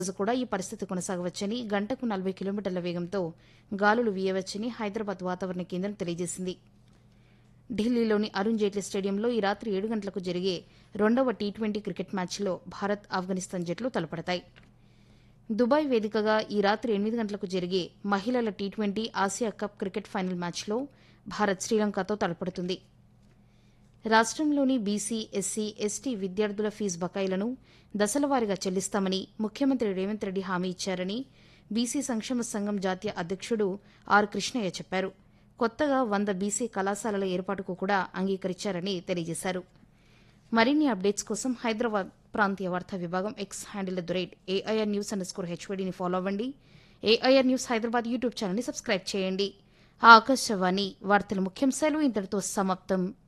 రోజు కూడా ఈ పరిస్థితి కొనసాగవచ్చని గంటకు నలభై కిలోమీటర్ల వేగంతో గాలులు వీయవచ్చని హైదరాబాద్ వాతావరణ కేంద్రం తెలియజేసింది ఢిల్లీలోని అరుణ్ జైట్లీ స్టేడియంలో ఈ రాత్రి ఏడు గంటలకు జరిగే రెండవ టీ ట్వంటీ క్రికెట్ మ్యాచ్లో భారత్ ఆఫ్ఘనిస్తాన్ జట్లు తలపడతాయి దుబాయ్ వేదికగా ఈ రాత్రి ఎనిమిది గంటలకు జరిగే మహిళల T twenty Asia cup cricket final మ్యాచ్లో భారత్ శ్రీలంకతో తలపడుతుంది రాష్ట్రంలోని బీసీ ఎస్సీ ఎస్టీ విద్యార్థుల ఫీజు బకాయిలను దశలవారీగా చెల్లిస్తామని ముఖ్యమంత్రి రేవంత్ రెడ్డి హామీ ఇచ్చారని బీసీ సంక్షేమ సంఘం జాతీయ అధ్యక్షుడు ఆర్ కృష్ణయ్య చెప్పారు కొత్తగా వంద బీసీ కళాశాలల ఏర్పాటుకు కూడా అంగీకరించారని తెలియజేశారు మరిన్ని అప్డేట్స్ కోసం హైదరాబాద్ ప్రాంతీయ వార్తా విభాగం X handle the rate AIR news underscore హెచ్వడిని ఫాలో అవ్వండి ఏఐఆర్ న్యూస్ హైదరాబాద్ యూట్యూబ్ ఛానల్ని సబ్స్క్రైబ్ చేయండి ఆకాశవాణి వార్తల ముఖ్యాంశాలు ఇంతటితో సమాప్తం